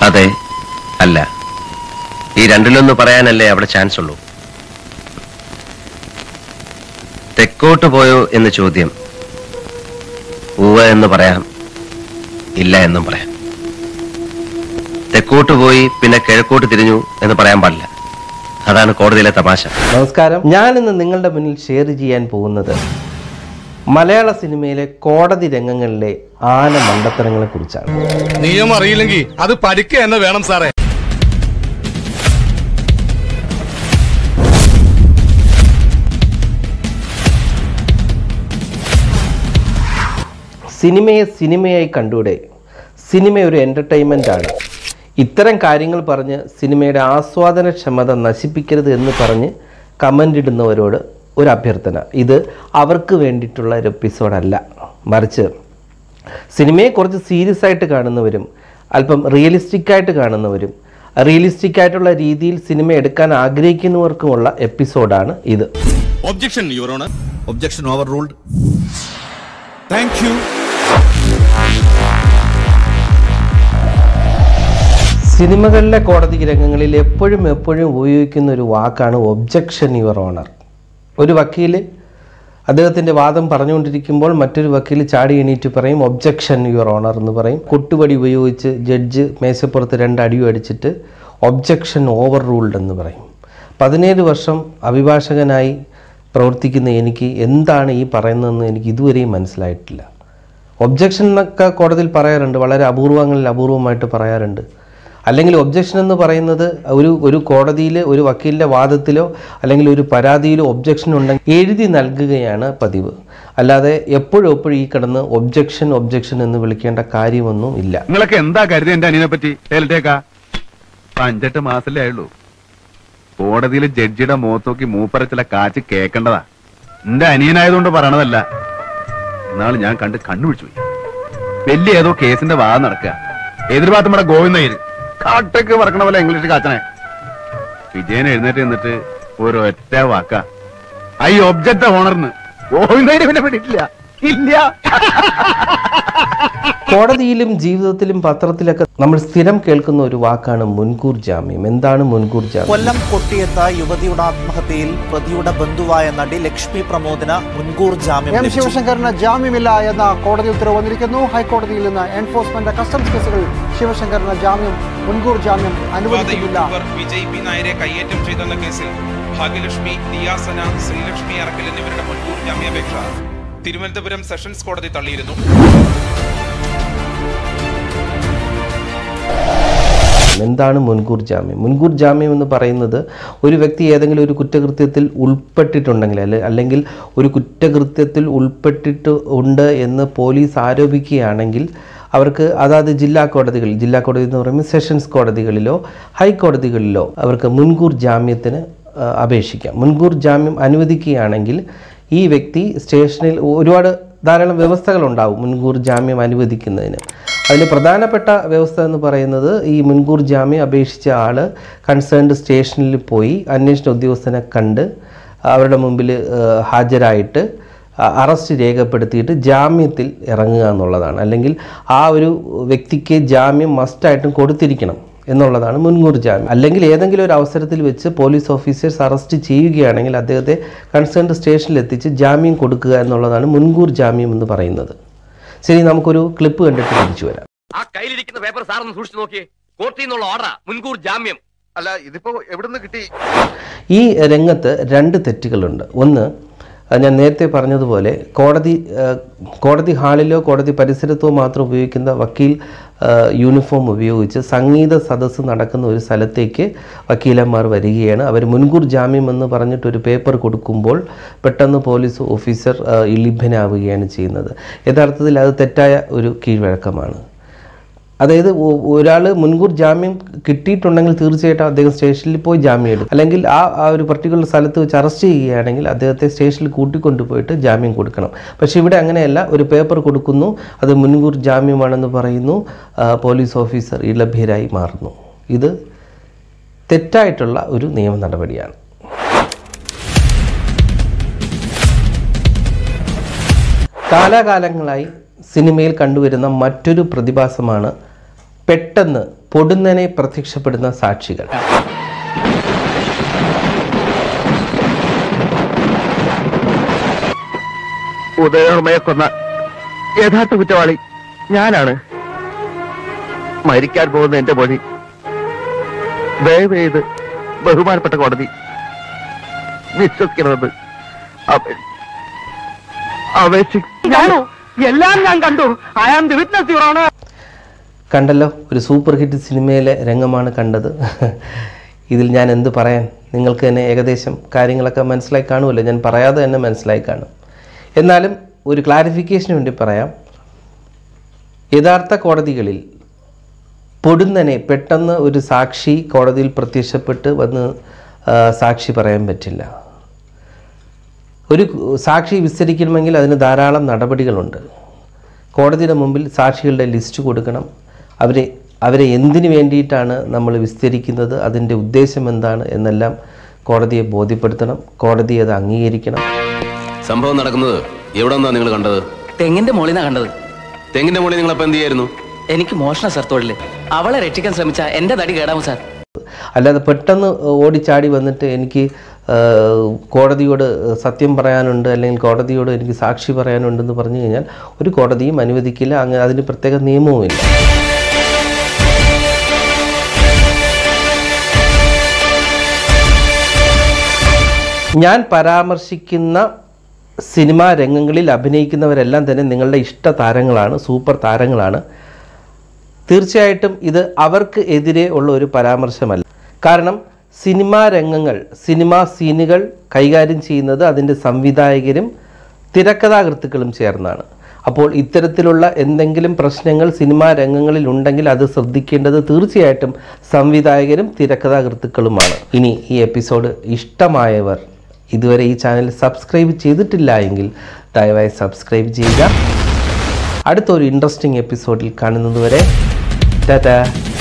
അതെ അല്ല ഈ രണ്ടിലൊന്ന് പറയാനല്ലേ അവിടെ ചാൻസ് ഉള്ളൂ തെക്കോട്ട് പോയോ എന്ന് ചോദ്യം ഉവ എന്ന് പറയാം ഇല്ല എന്നും പറയാം തെക്കോട്ട് പോയി പിന്നെ കിഴക്കോട്ട് തിരിഞ്ഞു എന്ന് പറയാൻ പാടില്ല അതാണ് കോടതിയിലെ തമാശ നമസ്കാരം ഞാനിന്ന് നിങ്ങളുടെ മുന്നിൽ ഷെയർ ചെയ്യാൻ പോകുന്നത് മലയാള സിനിമയിലെ കോടതി രംഗങ്ങളിലെ ആന മണ്ടത്തരങ്ങളെ കുറിച്ചാണ് നിയമം അറിയില്ലെങ്കിൽ അത് പഠിക്കുക തന്നെ വേണം സാറേ സിനിമയെ സിനിമയായി കണ്ടൂടെ സിനിമ ഒരു എൻ്റർടൈൻമെൻ്റ് ആണ് ഇത്തരം കാര്യങ്ങൾ പറഞ്ഞ് സിനിമയുടെ ആസ്വാദനക്ഷമത നശിപ്പിക്കരുത് എന്ന് പറഞ്ഞ് കമൻ്റ് ഇടുന്നവരോട് ഒരു അഭ്യർത്ഥന ഇത് അവർക്ക് വേണ്ടിയിട്ടുള്ള ഒരു എപ്പിസോഡല്ല മറിച്ച് സിനിമയെ കുറച്ച് സീരിയസ് ആയിട്ട് കാണുന്നവരും അല്പം റിയലിസ്റ്റിക് ആയിട്ട് കാണുന്നവരും റിയലിസ്റ്റിക് ആയിട്ടുള്ള രീതിയിൽ സിനിമ എടുക്കാൻ ആഗ്രഹിക്കുന്നവർക്കുമുള്ള എപ്പിസോഡാണ് ഇത് objection your honour Objection overruled. Thank you. സിനിമകളിലെ കോടതി രംഗങ്ങളിൽ എപ്പോഴും എപ്പോഴും ഉപയോഗിക്കുന്ന ഒരു വാക്കാണ് ഒബ്ജക്ഷൻ യുവർ ഓണർ ഒരു വക്കീൽ അദ്ദേഹത്തിൻ്റെ വാദം പറഞ്ഞുകൊണ്ടിരിക്കുമ്പോൾ മറ്റൊരു വക്കീൽ ചാടി എണീറ്റ് പറയും ഒബ്ജക്ഷൻ യുവർ ഓണർ എന്ന് പറയും കൊട്ടുപടി ഉപയോഗിച്ച് ജഡ്ജ് മേശപ്പുറത്ത് രണ്ട് അടിയും അടിച്ചിട്ട് ഒബ്ജക്ഷൻ ഓവർ റൂൾഡ് എന്ന് പറയും പതിനേഴ് വർഷം അഭിഭാഷകനായി പ്രവർത്തിക്കുന്ന എനിക്ക് എന്താണ് ഈ പറയുന്നതെന്ന് എനിക്ക് ഇതുവരെയും മനസ്സിലായിട്ടില്ല ഒബ്ജക്ഷൻ എന്നൊക്കെ കോടതിയിൽ പറയാറുണ്ട് വളരെ അപൂർവങ്ങളിൽ അപൂർവമായിട്ട് പറയാറുണ്ട് അല്ലെങ്കിൽ ഒബ്ജക്ഷൻ എന്ന് പറയുന്നത് ഒരു ഒരു കോടതിയിൽ ഒരു വക്കീലിൻ്റെ വാദത്തിലോ അല്ലെങ്കിൽ ഒരു പരാതിയിലോ ഒബ്ജക്ഷൻ ഉണ്ടെങ്കിൽ എഴുതി നൽകുകയാണ് പതിവ് അല്ലാതെ എപ്പോഴും എപ്പോഴും ഈ കിടന്ന് ഒബ്ജക്ഷൻ ഒബ്ജക്ഷൻ എന്ന് വിളിക്കേണ്ട കാര്യമൊന്നും ഇല്ല നിങ്ങളൊക്കെ എന്താ കരുതി എന്റെ അനിയനെ പറ്റി തേലിട്ടേക്കാ അഞ്ചെട്ട് മാസല്ലേ ആയുള്ളൂ കോടതിയിൽ ജഡ്ജിയുടെ മുഖത്ത് നോക്കി മൂപ്പറച്ചില കാച്ച് കേക്കണ്ടതാ എന്റെ അനിയനായതുകൊണ്ട് പറയണതല്ല എന്നാൾ ഞാൻ കണ്ട് കണ്ണുപിടിച്ചു പോയി വലിയ ഏതോ കേസിന്റെ വാദം നടക്കുക എതിർഭാഗത്ത് നമ്മുടെ ഗോവിന്ദയ്യര് കാട്ടൊക്കെ പറക്കണ പോലെ ഇംഗ്ലീഷ് കാച്ചനെ വിജയൻ എഴുന്നേറ്റ് നിന്നിട്ട് ഒരൊറ്റ വാക്ക ഐ ഒബ്ജക്ട് ഓണർന്ന് ഗോവിന്ദയ്യര് പിന്നെ പിടിക്കില്ല ഇല്ല കോടതിയിലും ജീവിതത്തിലും പത്രത്തിലൊക്കെ നമ്മൾ സ്ഥിരം കേൾക്കുന്ന ഒരു വാക്കാണ് മുൻകൂർ ജാമ്യം എന്താണ് മുൻകൂർ ജാമ്യം കൊല്ലം കൊട്ടിയത്ത യുവതിയുടെ ആത്മഹത്യയിൽ പ്രതിയുടെ ബന്ധുവായ നടി ലക്ഷ്മി പ്രമോദിന് മുൻകൂർ ജാമ്യം എം ലഭിച്ചു ശിവശങ്കറിന് ജാമ്യമില്ല എന്ന കോടതി ഉത്തരവ് വന്നിരിക്കുന്നു ഹൈക്കോടതിയിൽ നിന്ന് എൻഫോഴ്സ്മെന്റ് കസ്റ്റംസ് കേസുകൾ ശിവശങ്കറിന് ജാമ്യം മുൻകൂർ ജാമ്യം വിവാദ അനുവദിക്കുന്നില്ല യൂട്യൂബർ വിജയ് പി നായരെ കയ്യേറ്റം ചെയ്തെന്ന കേസിൽ ഭാഗ്യലക്ഷ്മി ദിയാസന ശ്രീലക്ഷ്മി അറക്കൽ എന്നിവരുടെ മുൻകൂർ ജാമ്യാപേക്ഷ തിരുവനന്തപുരം സെഷൻസ് കോടതി തള്ളിയിരുന്നു എന്താണ് മുൻകൂർ ജാമ്യം മുൻകൂർ ജാമ്യം എന്ന് പറയുന്നത് ഒരു വ്യക്തി ഏതെങ്കിലും ഒരു കുറ്റകൃത്യത്തിൽ ഉൾപ്പെട്ടിട്ടുണ്ടെങ്കിൽ അല്ലെ അല്ലെങ്കിൽ ഒരു കുറ്റകൃത്യത്തിൽ ഉൾപ്പെട്ടിട്ട് ഉണ്ട് എന്ന് പോലീസ് ആരോപിക്കുകയാണെങ്കിൽ അവർക്ക് അതാത് ജില്ലാ കോടതികളിൽ ജില്ലാ കോടതി എന്ന് പറയുമ്പോൾ സെഷൻസ് കോടതികളിലോ ഹൈക്കോടതികളിലോ അവർക്ക് മുൻകൂർ ജാമ്യത്തിന് ആ, അപേക്ഷിക്കാം മുൻകൂർ ജാമ്യം അനുവദിക്കുകയാണെങ്കിൽ ഈ വ്യക്തി സ്റ്റേഷനിൽ ഒരുപാട് ധാരാളം വ്യവസ്ഥകളുണ്ടാവും മുൻകൂർ ജാമ്യം അനുവദിക്കുന്നതിന് അതിൽ പ്രധാനപ്പെട്ട വ്യവസ്ഥ എന്ന് പറയുന്നത് ഈ മുൻകൂർ ജാമ്യം അപേക്ഷിച്ച ആൾ കൺസേൺഡ് സ്റ്റേഷനിൽ പോയി അന്വേഷണ ഉദ്യോഗസ്ഥനെ കണ്ട് അവരുടെ മുമ്പിൽ ഏഹ്, ഹാജരായിട്ട് അ- അറസ്റ്റ് രേഖപ്പെടുത്തിയിട്ട് ജാമ്യത്തിൽ ഇറങ്ങുക എന്നുള്ളതാണ് അല്ലെങ്കിൽ ആ ഒരു വ്യക്തിക്ക് ജാമ്യം മസ്റ്റായിട്ടും കൊടുത്തിരിക്കണം എന്നുള്ളതാണ് മുൻകൂർ ജാമ്യം അല്ലെങ്കിൽ ഏതെങ്കിലും ഒരു അവസരത്തിൽ വെച്ച് പോലീസ് ഓഫീസേഴ്സ് അറസ്റ്റ് ചെയ്യുകയാണെങ്കിൽ അദ്ദേഹത്തെ കൺസേൺഡ് സ്റ്റേഷനിൽ എത്തിച്ച് ജാമ്യം കൊടുക്കുക എന്നുള്ളതാണ് മുൻകൂർ ജാമ്യം എന്ന് പറയുന്നത് ശരി നമുക്കൊരു ക്ലിപ്പ് കണ്ടിട്ട് തിരിച്ചു വരാം ആ കയ്യിലിരിക്കുന്ന പേപ്പർ സാറൊന്ന് സൂക്ഷിച്ചു നോക്കിയേ കോർട്ടിൽ നിന്നുള്ള ഓർഡറാ മുൻകൂർ ജാമ്യം അല്ല ഇതിപ്പോ എവിടുന്ന് കിട്ടി ഈ രംഗത്ത് രണ്ട് തെറ്റുകളുണ്ട് ഒന്ന് അഹ് ഞാൻ നേരത്തെ പറഞ്ഞതുപോലെ കോടതി അഹ് കോടതി ഹാളിലോ കോടതി പരിസരത്തോ മാത്രം ഉപയോഗിക്കുന്ന വക്കീൽ അഹ് യൂണിഫോം ഉപയോഗിച്ച് സംഗീത സദസ്സ് നടക്കുന്ന ഒരു സ്ഥലത്തേക്ക് വക്കീലന്മാർ വരികയാണ് അവർ മുൻകൂർ ജാമ്യം എന്ന് പറഞ്ഞിട്ട് ഒരു പേപ്പർ കൊടുക്കുമ്പോൾ പെട്ടെന്ന് പോലീസ് ഓഫീസർ അഹ് ഇളിഭനാവുകയാണ് ചെയ്യുന്നത് യഥാർത്ഥത്തിൽ അത് തെറ്റായ ഒരു കീഴ്വഴക്കമാണ് അതായത് ഒരാൾ മുൻകൂർ ജാമ്യം കിട്ടിയിട്ടുണ്ടെങ്കിൽ തീർച്ചയായിട്ടും അദ്ദേഹം സ്റ്റേഷനിൽ പോയി ജാമ്യം എടുക്കും അല്ലെങ്കിൽ ആ ആ ഒരു പർട്ടിക്കുലർ സ്ഥലത്ത് വെച്ച് അറസ്റ്റ് ചെയ്യുകയാണെങ്കിൽ അദ്ദേഹത്തെ സ്റ്റേഷനിൽ കൂട്ടിക്കൊണ്ടുപോയിട്ട് ജാമ്യം കൊടുക്കണം പക്ഷേ ഇവിടെ അങ്ങനെയല്ല ഒരു പേപ്പർ കൊടുക്കുന്നു അത് മുൻകൂർ ജാമ്യമാണെന്ന് പറയുന്നു ആ, പോലീസ് ഓഫീസർ ഇളഭ്യരായി മാറുന്നു ഇത് തെറ്റായിട്ടുള്ള ഒരു നിയമ നടപടിയാണ് കാലാകാലങ്ങളായി സിനിമയിൽ കണ്ടുവരുന്ന മറ്റൊരു പ്രതിഭാസമാണ് പെട്ടെന്ന് പൊടുന്നനെ പ്രത്യക്ഷപ്പെടുന്ന സാക്ഷികൾ ഉദയോർമ്മയെ കൊന്ന യഥാർത്ഥ കുറ്റവാളി ഞാനാണ് മരിക്കാൻ പോകുന്ന എന്റെ മൊഴി ദയവ് ചെയ്ത് ബഹുമാനപ്പെട്ട കോടതി വിശ്വസിക്കണമെന്ന് അപേ- അപേക്ഷിക്കുന്നു എല്ലാം ഞാൻ കണ്ടു I am the witness your honour കണ്ടല്ലോ ഒരു സൂപ്പർ ഹിറ്റ് സിനിമയിലെ രംഗമാണ് കണ്ടത് ഇതിൽ ഞാൻ എന്ത് പറയാൻ നിങ്ങൾക്ക് തന്നെ ഏകദേശം കാര്യങ്ങളൊക്കെ മനസ്സിലായി കാണുമല്ലോ ഞാൻ പറയാതെ തന്നെ മനസ്സിലായി കാണും എന്നാലും ഒരു ക്ലാരിഫിക്കേഷന് വേണ്ടി പറയാം യഥാർത്ഥ കോടതികളിൽ പൊടുന്നനെ പെട്ടെന്ന് ഒരു സാക്ഷി കോടതിയിൽ പ്രത്യക്ഷപ്പെട്ട് വന്ന് ആ, സാക്ഷി പറയാൻ പറ്റില്ല ഒരു സാക്ഷി വിസ്തരിക്കണമെങ്കിൽ അതിന് ധാരാളം നടപടികളുണ്ട് കോടതിയുടെ മുമ്പിൽ സാക്ഷികളുടെ ലിസ്റ്റ് കൊടുക്കണം അവരെ അവരെ എന്തിനു വേണ്ടിയിട്ടാണ് നമ്മൾ വിസ്തരിക്കുന്നത് അതിൻ്റെ ഉദ്ദേശം എന്താണ് എന്നെല്ലാം കോടതിയെ ബോധ്യപ്പെടുത്തണം കോടതി അത് അംഗീകരിക്കണം സംഭവം നടക്കുന്നത് എവിടെ നിന്നാ നിങ്ങൾ കണ്ടത് തെങ്ങിന്റെ മോളിന്നാ കണ്ടത് തെങ്ങിന്റെ മുകളിൽ നിങ്ങൾ അപ്പൊ എന്ത് ചെയ്യായിരുന്നു എനിക്ക് മോഷണ സാർ തൊഴില് അവളെ രക്ഷിക്കാൻ ശ്രമിച്ച എന്റെ തടി കേടാവും സാർ അല്ലാതെ പെട്ടെന്ന് ഓടിച്ചാടി വന്നിട്ട് എനിക്ക് ആ, കോടതിയോട് സത്യം പറയാനുണ്ട് അല്ലെങ്കിൽ കോടതിയോട് എനിക്ക് സാക്ഷി പറയാനുണ്ടെന്ന് പറഞ്ഞു കഴിഞ്ഞാൽ ഒരു കോടതിയും അനുവദിക്കില്ല അങ്ങനെ അതിന് പ്രത്യേക നിയമവുമില്ല ഞാൻ പരാമർശിക്കുന്ന സിനിമാ രംഗങ്ങളിൽ അഭിനയിക്കുന്നവരെല്ലാം തന്നെ നിങ്ങളുടെ ഇഷ്ട താരങ്ങളാണ് സൂപ്പർ താരങ്ങളാണ് തീർച്ചയായിട്ടും ഇത് അവർക്ക് എതിരെ ഉള്ള ഒരു പരാമർശമല്ല കാരണം സിനിമാ രംഗങ്ങൾ സിനിമാ സീനുകൾ കൈകാര്യം ചെയ്യുന്നത് അതിൻ്റെ സംവിധായകരും തിരക്കഥാകൃത്തുക്കളും ചേർന്നാണ് അപ്പോൾ ഇത്തരത്തിലുള്ള എന്തെങ്കിലും പ്രശ്നങ്ങൾ സിനിമാ രംഗങ്ങളിൽ ഉണ്ടെങ്കിൽ അത് ശ്രദ്ധിക്കേണ്ടത് തീർച്ചയായിട്ടും സംവിധായകരും തിരക്കഥാകൃത്തുക്കളുമാണ് ഇനി ഈ എപ്പിസോഡ് ഇഷ്ടമായവർ ഇതുവരെ ഈ ചാനൽ സബ്സ്ക്രൈബ് ചെയ്തിട്ടില്ല എങ്കിൽ ദയവായി സബ്സ്ക്രൈബ് ചെയ്യുക അടുത്തൊരു ഇൻട്രസ്റ്റിംഗ് എപ്പിസോഡിൽ കാണുന്നതുവരെ ടാറ്റാ